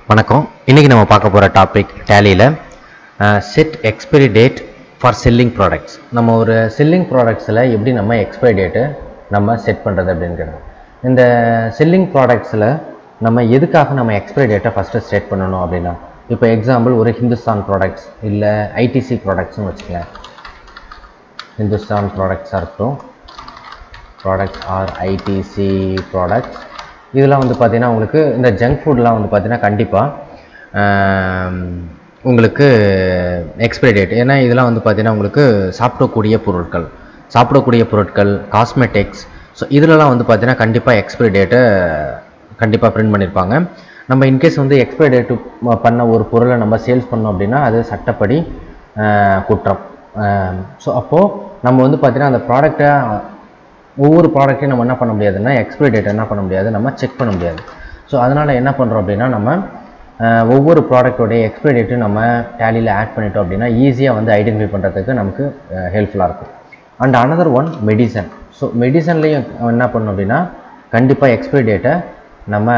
வணக்கம் இன்றைக்கி நம்ம பார்க்க போகிற டாபிக் டேலியில் set expiry date for selling products நம்ம ஒரு செல்லிங் ப்ராடக்ட்ஸில் எப்படி நம்ம எக்ஸ்பைரி டேட்டு நம்ம செட் பண்ணுறது அப்படிங்கிறது இந்த செல்லிங் ப்ராடக்ட்ஸில் நம்ம எதுக்காக நம்ம எக்ஸ்பைரி டேட்டை ஃபஸ்ட்டு செட் பண்ணணும் அப்படின்னா இப்போ எக்ஸாம்பிள் ஒரு ஹிந்துஸ்தான் ப்ராடக்ட்ஸ் இல்லை ஐடிசி ப்ராடக்ட்ஸ்னு வச்சுக்கலாம் ஹிந்துஸ்தான் ப்ராடக்ட்ஸாக இருக்கட்டும் ப்ராடக்ட்ஸ் ஆர் ஐடிசி ப்ராடக்ட்ஸ் இதெல்லாம் வந்து பார்த்தீங்கன்னா உங்களுக்கு இந்த ஜங்க் ஃபுட்லாம் வந்து பார்த்தீங்கன்னா கண்டிப்பாக உங்களுக்கு எக்ஸ்பைரி டேட் ஏன்னா இதெல்லாம் வந்து பார்த்தீங்கன்னா உங்களுக்கு சாப்பிடக்கூடிய பொருட்கள் சாப்பிடக்கூடிய பொருட்கள் காஸ்மெட்டிக்ஸ் ஸோ இதிலலாம் வந்து பார்த்தீங்கன்னா கண்டிப்பாக எக்ஸ்பைரி டேட்டை கண்டிப்பாக பிரிண்ட் பண்ணியிருப்பாங்க நம்ம இன்கேஸ் வந்து எக்ஸ்பைரி டேட்டு பண்ண ஒரு பொருளை நம்ம சேல்ஸ் பண்ணோம் அப்படின்னா அது சட்டப்படி ஆஹ், குற்றம் ஸோ அப்போது நம்ம வந்து பார்த்தீங்கன்னா அந்த ப்ராடக்டை ஒவ்வொரு ப்ராடக்ட்டையும் நம்ம என்ன பண்ண முடியாதுன்னா எக்ஸ்பைரி டேட் என்ன பண்ண முடியாது நம்ம செக் பண்ண முடியாது ஸோ அதனால் என்ன பண்ணுறோம் அப்படின்னா நம்ம அஹ், ஒவ்வொரு ப்ராடக்டோடைய எக்ஸ்பைரி டேட்டும் நம்ம டேலியில் ஆட் பண்ணிட்டோம் அப்படின்னா ஈஸியாக வந்து ஐடென்டிஃபை பண்ணுறதுக்கு நமக்கு ஹெல்ப்ஃபுல்லாக இருக்கும் and another one medicine so மெடிசன்லேயும் என்ன பண்ணணும் அப்படின்னா கண்டிப்பாக எக்ஸ்பைரி டேட்டை நம்ம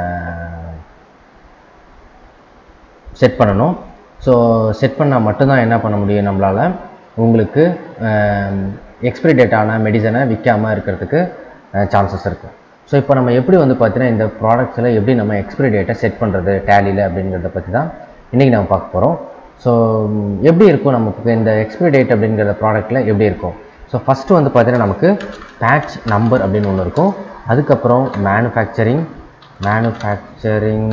செட் பண்ணணும் ஸோ செட் பண்ணால் மட்டும்தான் என்ன பண்ண முடியும் நம்மளால் உங்களுக்கு எக்ஸ்பிரி டேட்டான மெடிசனை விற்காமல் இருக்கிறதுக்கு சான்சஸ் இருக்குது ஸோ இப்போ நம்ம எப்படி வந்து பார்த்தீங்கன்னா இந்த ப்ராடக்ட்ஸில் எப்படி நம்ம எக்ஸ்பிரி டேட்டை செட் பண்ணுறது டேலியில் அப்படிங்கிறத பற்றி தான் இன்றைக்கி நம்ம பார்க்க போகிறோம் ஸோ எப்படி இருக்கும் நமக்கு இந்த எக்ஸ்பிரி டேட் அப்படிங்கிற ப்ராடக்ட்டில் எப்படி இருக்கும் ஸோ ஃபஸ்ட்டு வந்து பார்த்தீங்கன்னா நமக்கு பேட்ச் நம்பர் அப்படின்னு ஒன்று இருக்கும் அதுக்கப்புறம் manufacturing manufacturing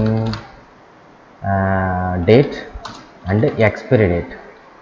date and expiry date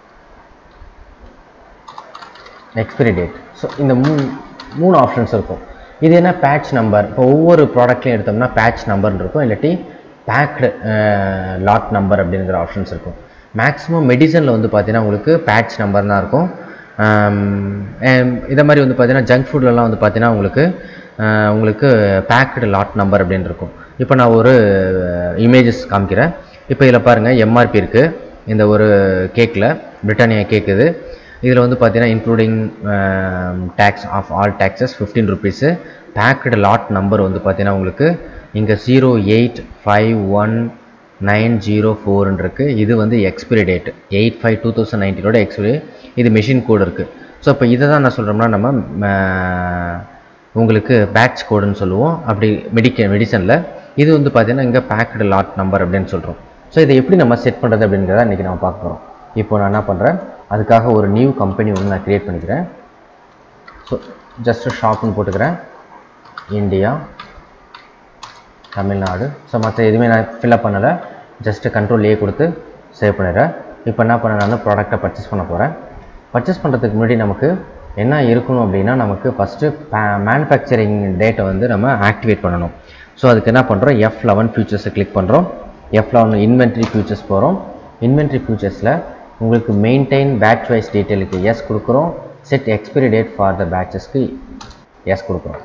expiry date so இந்த மூ மூணு ஆப்ஷன்ஸ் இருக்கும் இது என்ன பேட்ச் நம்பர் இப்போ ஒவ்வொரு ப்ராடக்ட்லையும் எடுத்தோம்னா பேட்ச் நம்பர் இருக்கும் இல்லாட்டி பேக்டு லாட் நம்பர் அப்படிங்கிற ஆப்ஷன்ஸ் இருக்கும் மேக்ஸிமம் மெடிசனில் வந்து பார்த்தீங்கன்னா உங்களுக்கு பேட்ச் நம்பர் தான் இருக்கும் ஆம், and இதை மாதிரி வந்து பார்த்தீங்கன்னா ஜங்க் ஃபுட்லலாம் வந்து பார்த்தீங்கன்னா உங்களுக்கு ஆஹ், உங்களுக்கு பேக்டு லாட் நம்பர் அப்படின்னு இருக்கும் இப்போ நான் ஒரு இமேஜஸ் காமிக்கிறேன் இப்போ இதில் பாருங்கள் எம்ஆர்பி இருக்குது இந்த ஒரு கேக்கில் பிரிட்டானியா கேக் இது இதில் வந்து பார்த்தீங்கன்னா including tax of all taxes fifteen rupees packed lot number வந்து பார்த்தீங்கன்னா உங்களுக்கு இங்கே zero eight five one nine zero ஃபோர்னு இருக்குது இது வந்து expiry date eight five two thousand நைன்டீனோட எக்ஸ்பிரி இது மெஷின் கோடு இருக்குது ஸோ இப்போ இதை தான் நான் சொல்கிறோம்னா நம்ம ம, உங்களுக்கு பேட்ச் கோடுன்னு சொல்லுவோம் அப்படி மெடிக்க மெடிசனில் இது வந்து பார்த்தீங்கன்னா இங்கே பேக்கடு லாட் நம்பர் அப்படின்னு சொல்கிறோம் ஸோ இதை எப்படி நம்ம செட் பண்ணுறது அப்படிங்கிறத இன்றைக்கி நம்ம பார்க்க போகிறோம் இப்போ நான் என்ன பண்ணுறேன் அதுக்காக ஒரு நியூ கம்பெனி ஒன்று நான் க்ரியேட் பண்ணிக்கிறேன் ஸோ ஜஸ்ட்டு ஷாப்னு போட்டுக்கிறேன் இந்தியா தமிழ்நாடு ஸோ மற்ற எதுவுமே நான் ஃபில்அப் பண்ணலை ஜஸ்ட்டு கண்ட்ரோல் ஏ கொடுத்து சேவ் பண்ணிடுறேன் இப்போ என்ன பண்ண நான் ப்ராடக்ட்டை பர்ச்சேஸ் பண்ண போகிறேன் பர்ச்சேஸ் பண்ணுறதுக்கு முன்னாடி நமக்கு என்ன இருக்கணும் அப்படின்னா நமக்கு ஃபஸ்ட்டு மேனுஃபேக்சரிங் டேட்டை வந்து நம்ம ஆக்டிவேட் பண்ணணும் ஸோ அதுக்கு என்ன பண்ணுறோம் எஃப் லெவன் ஃபியூச்சர்ஸை கிளிக் பண்ணுறோம் எஃப் லெவன் இன்வென்ட்ரி ஃபியூச்சர்ஸ் போகிறோம் இன்வென்ட்ரி ஃபியூச்சர்ஸில் உங்களுக்கு மெயின்டைன் பேட்ச் வைஸ் டீட்டெயிலுக்கு எஸ் கொடுக்குறோம் set expiry date for the பேட்சஸ்க்கு எஸ் கொடுக்குறோம்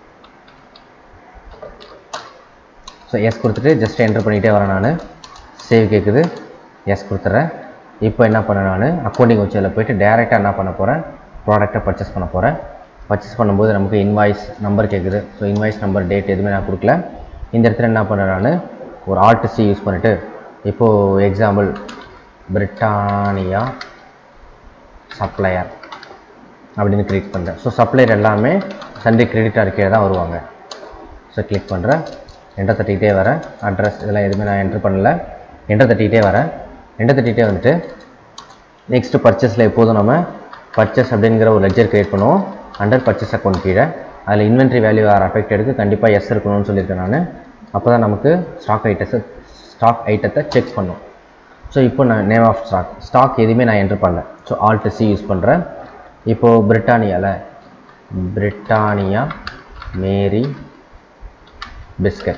ஸோ எஸ் கொடுத்துட்டு ஜஸ்ட் என்டர் பண்ணிகிட்டே வரேன் நான் சேவ் கேட்குது எஸ் கொடுத்துட்றேன் இப்போ என்ன பண்ணேன் நான் அக்கௌண்டிங் வச்சில் போயிட்டு டேரெக்டாக என்ன பண்ண போகிறேன் ப்ராடக்ட்டை பர்ச்சேஸ் பண்ண போகிறேன் பர்ச்சேஸ் பண்ணும்போது நமக்கு இன்வாய்ஸ் நம்பர் கேட்குது ஸோ இன்வாய்ஸ் நம்பர் டேட் எதுவுமே நான் கொடுக்கல இந்த இடத்துல என்ன பண்ணேன் நான் ஒரு ஆல்ட் சி யூஸ் பண்ணிவிட்டு இப்போது எக்ஸாம்பிள் பிரிட்டானியா சப்ளையர் அப்படின்னு கிளிக் பண்ணுறேன் ஸோ சப்ளையர் எல்லாமே சண்டே கிரெடிட் அறிக்கையில் தான் வருவாங்க ஸோ கிளிக் பண்ணுறேன் என்டர் தட்டிக்கிட்டே வரேன் அட்ரஸ் இதெல்லாம் எதுவுமே நான் என்டர் பண்ணல என்டர் தட்டிக்கிட்டே வரேன் என்டர் தட்டிக்கிட்டே வந்துட்டு நெக்ஸ்ட்டு பர்ச்சேஸில் எப்போதும் நம்ம பர்ச்சேஸ் அப்படிங்கிற ஒரு லெஜர் கிரியேட் பண்ணுவோம் அண்டர் பர்ச்சேஸ் அக்கௌண்ட் கீழே அதில் இன்வென்ட்ரி வேல்யூ ஆர் அஃபெக்டடுக்கு கண்டிப்பாக எஸ் இருக்கணும்னு சொல்லியிருக்கேன் நான் அப்போ தான் நமக்கு ஸ்டாக் ஐட்டஸை ஸ்டாக் ஐட்டத்தை செக் பண்ணும் ஸோ இப்போ நான் நேம் ஆஃப் ஸ்டாக் ஸ்டாக் எதுவுமே நான் என்டர் பண்ணல ஸோ ஆல்ட் சி யூஸ் பண்ணுறேன் இப்போது பிரிட்டானியாவில் பிரிட்டானியா மேரி பிஸ்கட்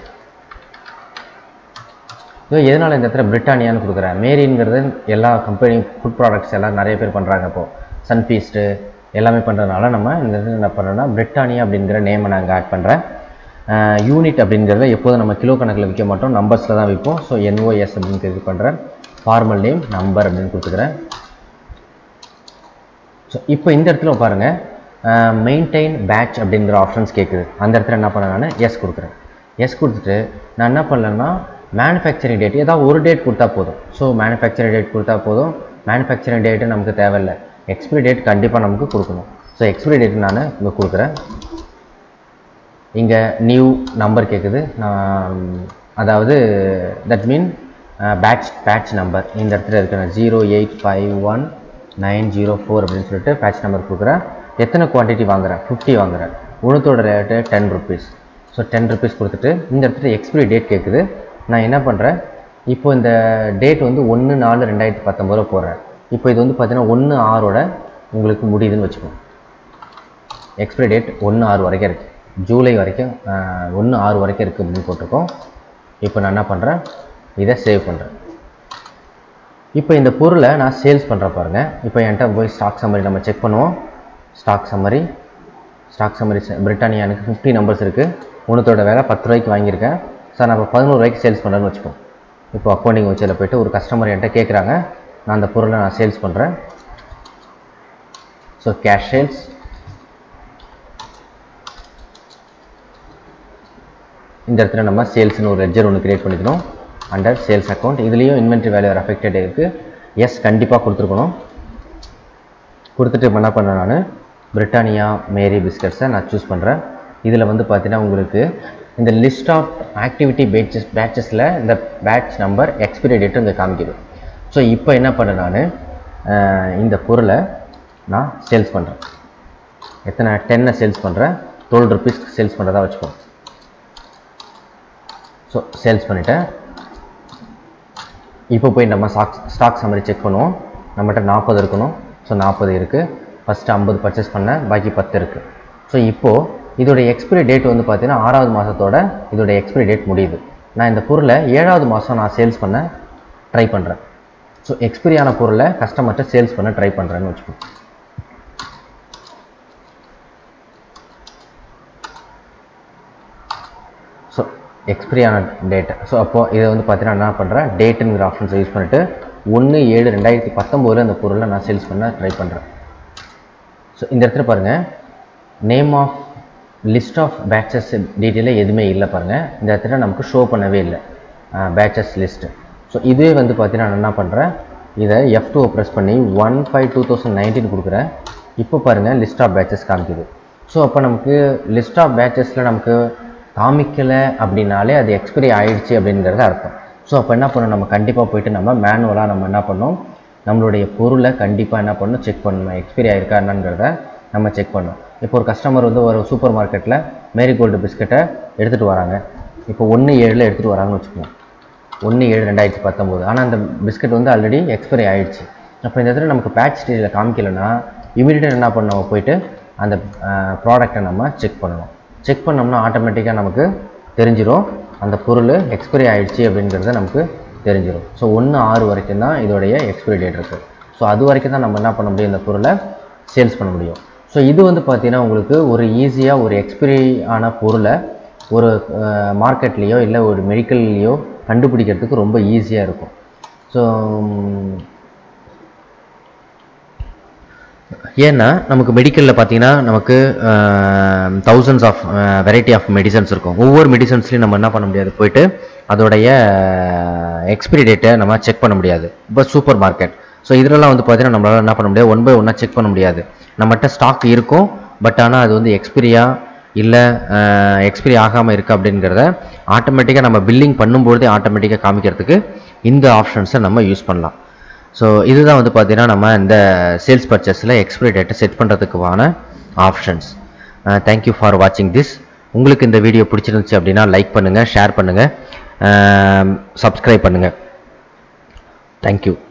ஸோ எதனால் இந்த இடத்துல பிரிட்டானியான்னு கொடுக்குறேன் மேரிங்கிறது எல்லா கம்பெனி ஃபுட் ப்ராடக்ட்ஸ் எல்லாம் நிறைய பேர் பண்ணுறாங்க இப்போது சன்ஃபீஸ்ட்டு எல்லாமே பண்ணுறதுனால நம்ம இந்த இடத்துல என்ன பண்ணுறோன்னா பிரிட்டானியா அப்படிங்கிற நேமை நான் இங்கே ஆட் பண்ணுறேன் யூனிட் அப்படிங்கிறத எப்போதும் நம்ம கிலோ கணக்கில் விற்க மாட்டோம் நம்பர்ஸில் தான் விற்போம் ஸோ என்ஓஎஸ் அப்படின்னு இது பண்ணுறேன் ஃபார்மல் நேம் நம்பர் அப்படின்னு கொடுத்துக்கிறேன் ஸோ இப்போ இந்த இடத்துல பாருங்கள் மெயின்டைன் பேட்ச் அப்படிங்கிற ஆப்ஷன்ஸ் கேட்குது அந்த இடத்துல என்ன பண்ணேன் நான் எஸ் கொடுக்குறேன் எஸ் கொடுத்துட்டு நான் என்ன பண்ணலன்னா மேனுஃபேக்சரிங் டேட் ஏதாவது ஒரு டேட் கொடுத்தா போதும் ஸோ மேனுஃபேக்சரிங் டேட் கொடுத்தா போதும் மேனுஃபேக்சரிங் டேட்டு நமக்கு தேவையில்லை எக்ஸ்பிரி டேட் கண்டிப்பாக நமக்கு கொடுக்கணும் ஸோ எக்ஸ்பிரி டேட் நான் இங்கே கொடுக்குறேன் இங்கே நியூ நம்பர் கேட்குது நான் அதாவது that mean batch batch number இந்த இடத்துல இருக்கிற zero eight five one nine zero four அப்படின்னு சொல்லிட்டு பேட்ச் நம்பர் கொடுக்குறேன் எத்தனை குவான்டிட்டி வாங்குறேன் ஃபிஃப்டி வாங்குறேன் உணத்தோட rate ten rupees so ten rupees கொடுத்துட்டு இந்த இடத்துல எக்ஸ்பிரி டேட் கேட்குது நான் என்ன பண்ணுறேன் இப்போ இந்த டேட் வந்து ஒன்று நாலு ரெண்டாயிரத்தி பத்தொம்பது போடுறேன் இப்போ இது வந்து பார்த்தீங்கன்னா ஒன்று ஆறோட உங்களுக்கு முடியுதுன்னு வச்சுக்கோங்க எக்ஸ்பிரி டேட் ஒன்று ஆறு வரைக்கும் இருக்குது ஜூலை வரைக்கும் ஒன்று ஆறு வரைக்கும் இருக்குது அப்படின்னு போட்டிருக்கோம் இப்போ நான் என்ன பண்ணுறேன் இதை சேவ் பண்ணுறேன் இப்போ இந்த பொருளை நான் சேல்ஸ் பண்ணுற பாருங்க இப்போ என்கிட்ட போய் ஸ்டாக் சம்மரி நம்ம செக் பண்ணுவோம் stock summary stock summary Britannia எனக்கு ஃபிஃப்டி நம்பர்ஸ் இருக்குது ஒன்றுத்தோட வேலை பத்து ரூபாய்க்கு வாங்கியிருக்கேன் சார் நான் இப்போ பதினோரு ரூபாய்க்கு சேல்ஸ் பண்ணுறேன்னு வச்சுப்போம் இப்போ அக்கௌண்டிங் வச்சில் போயிட்டு ஒரு கஸ்டமர் என்கிட்ட கேட்குறாங்க நான் அந்த பொருளை நான் சேல்ஸ் பண்ணுறேன் ஸோ கேஷ் சேல்ஸ் இந்த இடத்துல நம்ம சேல்ஸ்னு ஒரு லெட்ஜர் ஒன்று கிரியேட் பண்ணிக்கணும் அண்டர் சேல்ஸ் அக்கௌண்ட் இதுலேயும் இன்வென்ட்ரி வேல்யூ அஃபெக்டட் இருக்குது எஸ் கண்டிப்பாக கொடுத்துருக்கணும் கொடுத்துட்டு இப்போ என்ன பண்ணேன் நான் பிரிட்டானியா மேரி பிஸ்கட்ஸை நான் சூஸ் பண்ணுறேன் இதில் வந்து பார்த்தீங்கன்னா உங்களுக்கு இந்த லிஸ்ட் ஆஃப் ஆக்டிவிட்டி பேட்சஸ் பேட்சஸில் இந்த பேட்ச் நம்பர் எக்ஸ்பிரி டேட்டு இங்கே காமிக்குது ஸோ இப்போ என்ன பண்ணேன் நான் இந்த பொருளை நான் சேல்ஸ் பண்ணுறேன் எத்தனை டென்னை சேல்ஸ் பண்ணுறேன் டுவெல் ருபீஸ்க்கு சேல்ஸ் பண்ணுறதா வச்சுக்கோங்க ஸோ சேல்ஸ் பண்ணிட்டேன் இப்போ போய் நம்ம ஸ்டாக் ஸ்டாக் சம்மரி செக் பண்ணுவோம் நம்மகிட்ட நாற்பது இருக்கணும் ஸோ நாற்பது இருக்குது ஃபஸ்ட்டு ஐம்பது பர்ச்சேஸ் பண்ணேன் பாக்கி பத்து இருக்குது ஸோ இப்போது இதோடைய எக்ஸ்பிரி டேட் வந்து பார்த்தீங்கன்னா ஆறாவது மாதத்தோட இதோடைய எக்ஸ்பிரி டேட் முடியுது நான் இந்த பொருளை ஏழாவது மாதம் நான் சேல்ஸ் பண்ண ட்ரை பண்ணுறேன் ஸோ எக்ஸ்பிரி ஆன பொருளை கஸ்டமர்கிட்ட சேல்ஸ் பண்ண ட்ரை பண்ணுறேன்னு வச்சுக்கோங்க ஸோ எக்ஸ்பிரி ஆன டேட் ஸோ அப்போது இதை வந்து பார்த்தீங்கன்னா என்ன பண்ணுறேன் டேட்டுங்கிற ஆப்ஷன்ஸை யூஸ் பண்ணிவிட்டு ஒன்று ஏழு ரெண்டாயிரத்தி பத்தொம்போதில் அந்த பொருளை நான் சேல்ஸ் பண்ண ட்ரை பண்ணுறேன் ஸோ இந்த இடத்துல பாருங்கள் name of list of batches டீட்டெயிலாக எதுவுமே இல்லை பாருங்கள் இந்த இடத்துல நமக்கு ஷோ பண்ணவே இல்லை பேட்சஸ் லிஸ்ட்டு ஸோ இதே வந்து பார்த்தீங்கன்னா நான் என்ன பண்ணுறேன் இதை எஃப் டூ ப்ரெஸ் பண்ணி one five two thousand nineteen கொடுக்குறேன் இப்போ பாருங்கள் லிஸ்ட் ஆஃப் பேட்சஸ் காமிக்குது ஸோ அப்போ நமக்கு லிஸ்ட் ஆஃப் பேட்சஸில் நமக்கு காமிக்கலை அப்படின்னாலே அது எக்ஸ்பைரி ஆயிடுச்சு அப்படிங்கிறது அர்த்தம் ஸோ அப்போ என்ன பண்ணணும் நம்ம கண்டிப்பாக போயிட்டு நம்ம மேனுவலாக நம்ம என்ன பண்ணோம் நம்மளுடைய பொருளை கண்டிப்பாக என்ன பண்ணணும் செக் பண்ணணும் எக்ஸ்பைரி ஆயிருக்கா என்னங்கிறத நம்ம செக் பண்ணணும் இப்போ ஒரு கஸ்டமர் வந்து ஒரு சூப்பர் மார்க்கெட்டில் மேரிகோல்டு பிஸ்கட்டை எடுத்துகிட்டு வராங்க இப்போ ஒன்று ஏழில் எடுத்துகிட்டு வராங்கன்னு வச்சுக்கோங்க ஒன்று ஏழு ரெண்டாயிரத்தி பத்தொம்போது ஆனால் அந்த பிஸ்கட் வந்து ஆல்ரெடி எக்ஸ்பைரி ஆயிடுச்சு அப்போ இந்த இடத்துல நமக்கு பேட்ச் ஸ்டேஜில் காமிக்கலைன்னா இமீடியட்டாக என்ன பண்ணணும் போயிட்டு அந்த ப்ராடக்டை நம்ம செக் பண்ணணும் செக் பண்ணோம்னா ஆட்டோமேட்டிக்காக நமக்கு தெரிஞ்சிடும் அந்த பொருள் எக்ஸ்பைரி ஆயிடுச்சு அப்படிங்கிறத நமக்கு தெரிஞ்சிடும் ஸோ ஒன்று ஆறு வரைக்கும் தான் இதோடைய எக்ஸ்பைரி டேட் இருக்குது ஸோ அது வரைக்கும் தான் நம்ம என்ன பண்ண முடியும் இந்த பொருளை சேல்ஸ் பண்ண முடியும் ஸோ இது வந்து பார்த்திங்கன்னா உங்களுக்கு ஒரு ஈஸியாக ஒரு எக்ஸ்பைரி ஆன பொருளை ஒரு மார்க்கெட்லேயோ இல்லை ஒரு மெடிக்கல்லையோ கண்டுபிடிக்கிறதுக்கு ரொம்ப ஈஸியாக இருக்கும் ஸோ ஏன்னா நமக்கு மெடிக்கலில் பார்த்தீங்கன்னா நமக்கு thousands of variety of medicines இருக்கும் ஒவ்வொரு மெடிசன்ஸ்லையும் நம்ம என்ன பண்ண முடியாது போயிட்டு அதோடைய எக்ஸ்பிரி டேட்டை நம்ம செக் பண்ண முடியாது இப்போ சூப்பர் மார்க்கெட் ஸோ இதிலலாம் வந்து பார்த்தீங்கன்னா நம்மளால் என்ன பண்ண முடியாது ஒன் பை ஒன்னாக செக் பண்ண முடியாது நம்மகிட்ட ஸ்டாக் இருக்கும் பட் ஆனால் அது வந்து எக்ஸ்பிரியா இல்லை எக்ஸ்பிரி ஆகாமல் இருக்குது அப்படிங்கிறத ஆட்டோமேட்டிக்காக நம்ம பில்லிங் பண்ணும்பொழுதே ஆட்டோமேட்டிக்காக காமிக்கிறதுக்கு இந்த ஆப்ஷன்ஸை நம்ம யூஸ் பண்ணலாம் ஸோ இதுதான் வந்து பார்த்தீங்கன்னா நம்ம இந்த சேல்ஸ் பர்ச்சேஸில் எக்ஸ்பிரி டேட்டை செட் பண்ணுறதுக்குவான ஆப்ஷன்ஸ் தேங்க்யூ ஃபார் வாட்சிங் திஸ் உங்களுக்கு இந்த வீடியோ பிடிச்சிருந்துச்சு அப்படின்னா லைக் பண்ணுங்கள் ஷேர் பண்ணுங்கள் சப்ஸ்கிரைப் பண்ணுங்கள் தேங்க்யூ